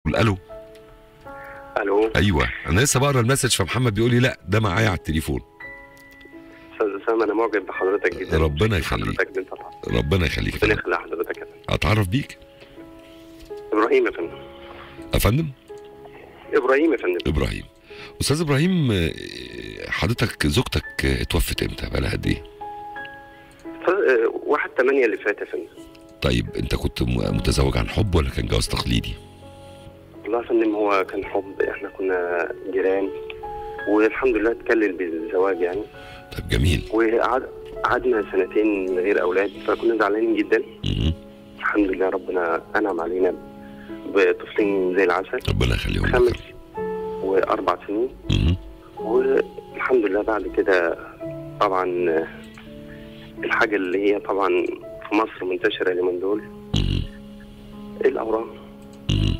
الو الو ايوه انا لسه بقرا المسج فمحمد بيقول لي لا ده معايا على التليفون استاذ اسامه انا معجب بحضرتك جدا ربنا يخليك. حضرتك دي طبعا ربنا يخليك يا ربنا فندم. يخلي حضرتك يا فندم اتعرف بيك ابراهيم يا فندم يا فندم ابراهيم يا فندم ابراهيم استاذ ابراهيم آه، حضرتك زوجتك آه، اتوفت امتى بقى قد ايه ف- آه، واحد تمانية اللي فات يا فندم طيب انت كنت م- متزوج عن حب ولا كان جواز تقليدي والله يا فندم هو كان حب احنا كنا جيران والحمد لله اتكلم بالزواج يعني طيب جميل وقعد قعدنا سنتين من غير اولاد فكنا زعلانين جدا مهم. الحمد لله ربنا انعم علينا بطفلين زي العسل ربنا يخليهم خمس لك واربع سنين مهم. والحمد لله بعد كده طبعا الحاجة اللي هي طبعا في مصر منتشرة اليومين دول مهم. الأورام مهم.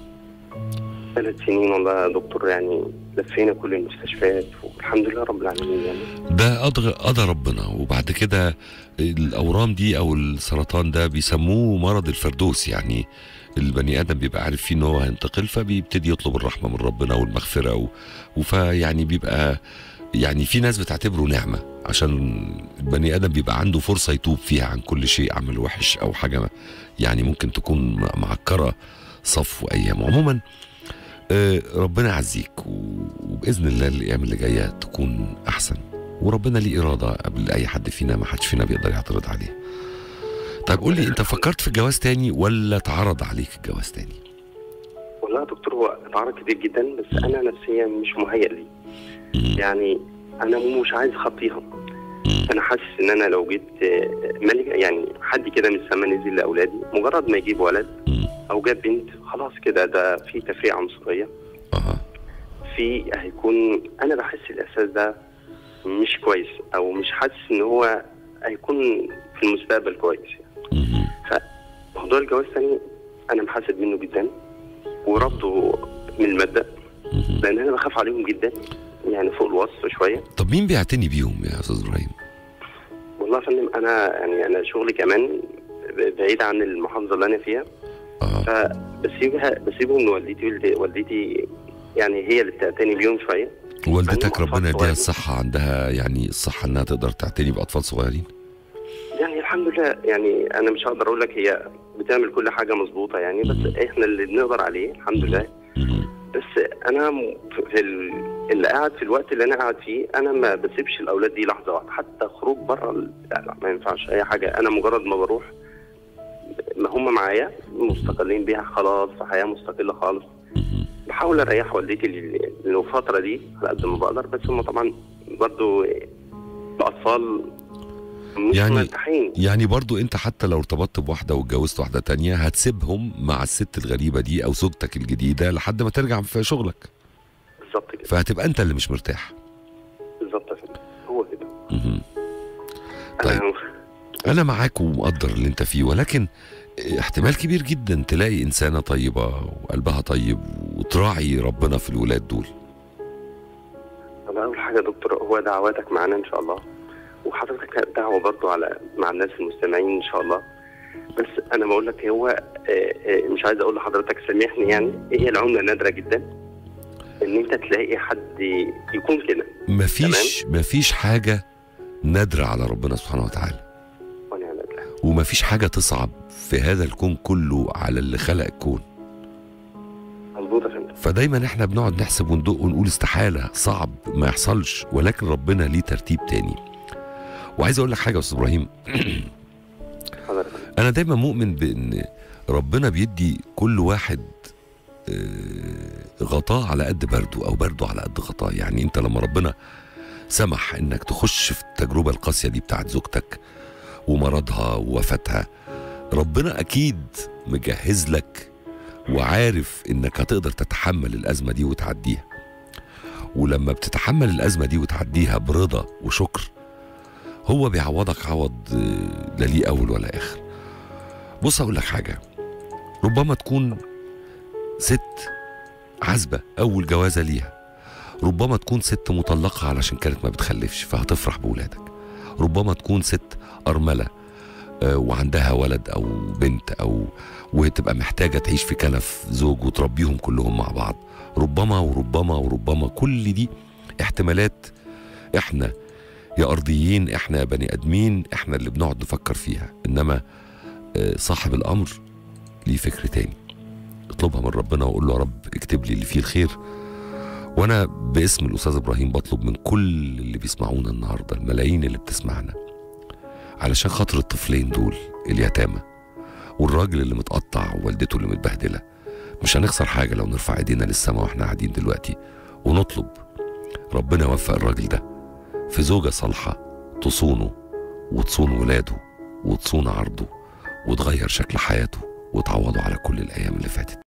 ثلاث سنين والله يا دكتور يعني لفينا كل المستشفيات والحمد لله رب العالمين يعني ده قضى قضى ربنا وبعد كده الاورام دي او السرطان ده بيسموه مرض الفردوس يعني البني ادم بيبقى عارف فيه ان هو هينتقل فبيبتدي يطلب الرحمه من ربنا والمغفره و... وفيعني بيبقى يعني في ناس بتعتبره نعمه عشان البني ادم بيبقى عنده فرصه يتوب فيها عن كل شيء عمل وحش او حاجه يعني ممكن تكون معكره صفو ايام عموما آه، ربنا يعزيك و- وباذن الله الايام اللي جايه تكون احسن وربنا ليه اراده قبل اي حد فينا ما حدش فينا بيقدر يعترض عليها طيب قول لي انت فكرت في الجواز تاني ولا اتعرض عليك الجواز تاني والله يا دكتور هو اتعرض كتير جدا بس أنا نفسيا مش مهيأ ليه مم. يعني أنا مش عايز أخطيها مم. أنا حاسس إن أنا لو جبت آه، ملك يعني حد كده من السما نزل لأولادي مجرد ما يجيب ولد مم. أو جاب بنت خلاص كده ده في تفريع عنصرية اها في هيكون انا بحس الاحساس ده مش كويس او مش حاسس ان هو هيكون في المستقبل كويس يعني. مم. موضوع الجواز تاني انا محاسب منه جدا ورفضه من المبدا مم. لان انا بخاف عليهم جدا يعني فوق الوصف شويه طب مين بيعتني بيهم يا استاذ ابراهيم والله يا فندم انا يعني انا شغلي كمان بعيد عن المحافظه اللي انا فيها اه فبسيبها بسيبهم لوالدتي والدي- والدتي يعني هي اللي بتعتني بيهم شويه والدتك أطفال ربنا يديها صغيرين. الصحه عندها يعني الصحه انها تقدر تعتني باطفال صغيرين يعني الحمد لله يعني انا مش هقدر اقول لك هي بتعمل كل حاجه مظبوطه يعني بس احنا اللي بنقدر عليه الحمد لله مم. بس انا م- في ال... اللي قاعد في الوقت اللي انا قاعد فيه انا ما بسيبش الاولاد دي لحظه واحده حتى خروج بره ال- لا لا ما ينفعش اي حاجه انا مجرد ما بروح ما هم معايا مستقلين بيها خلاص في حياه مستقله خالص مم. بحاول اريح والدتي ال- الفتره دي على قد ما بقدر بس هم طبعا برضو الاطفال مش يعني- مرتاحين يعني برضو انت حتى لو ارتبطت بواحده واتجوزت واحده تانية هتسيبهم مع الست الغريبه دي او زوجتك الجديده لحد ما ترجع في شغلك بالظبط كده فهتبقى انت اللي مش مرتاح بالظبط يا فندم هو كده مهم. طيب. أنا- انا معاك ومقدر اللي انت فيه ولكن احتمال كبير جدا تلاقي انسانه طيبه وقلبها طيب وتراعي ربنا في الولاد دول طب اول حاجه يا دكتور هو دعواتك معانا ان شاء الله وحضرتك دعوه برضو على مع الناس المستمعين ان شاء الله بس انا بقول لك هو آه، آه، مش عايز اقول لحضرتك سامحني يعني هي العمله نادره جدا ان انت تلاقي حد يكون كده مفيش مفيش حاجه نادره على ربنا سبحانه وتعالى ونعم بالله ومفيش حاجه تصعب في هذا الكون كله على اللي خلق الكون مظبوط يا فندم فدايما احنا بنقعد نحسب وندق ونقول استحاله صعب ما يحصلش ولكن ربنا ليه ترتيب تاني وعايز اقول لك حاجه يا استاذ ابراهيم حضرتك انا دايما مؤمن بان ربنا بيدي كل واحد آه، غطاه على قد برده او برده على قد غطاه يعني انت لما ربنا سمح انك تخش في التجربه القاسيه دي بتاعت زوجتك ومرضها ووفاتها ربنا اكيد مجهز لك وعارف انك هتقدر تتحمل الازمه دي وتعديها ولما بتتحمل الازمه دي وتعديها برضا وشكر هو بيعوضك عوض آه، لا ليه اول ولا اخر بص اقول لك حاجه ربما تكون ست عزبه اول جوازه ليها ربما تكون ست مطلقه علشان كانت ما بتخلفش فهتفرح بولادك ربما تكون ست ارمله آه، وعندها ولد او بنت او وتبقى محتاجه تعيش في كنف زوج وتربيهم كلهم مع بعض ربما وربما وربما كل دي احتمالات احنا يا ارضيين احنا يا بني ادمين احنا اللي بنقعد نفكر فيها انما آه، صاحب الامر ليه فكر تاني اطلبها من ربنا وقول له يا رب اكتب لي اللي فيه الخير وانا باسم الاستاذ ابراهيم بطلب من كل اللي بيسمعونا النهارده الملايين اللي بتسمعنا علشان خاطر الطفلين دول اليتامى والراجل اللي متقطع ووالدته اللي متبهدله مش هنخسر حاجه لو نرفع ايدينا للسماء واحنا قاعدين دلوقتي ونطلب ربنا يوفق الراجل ده في زوجه صالحه تصونه وتصون ولاده وتصون عرضه وتغير شكل حياته وتعوضه على كل الايام اللي فاتت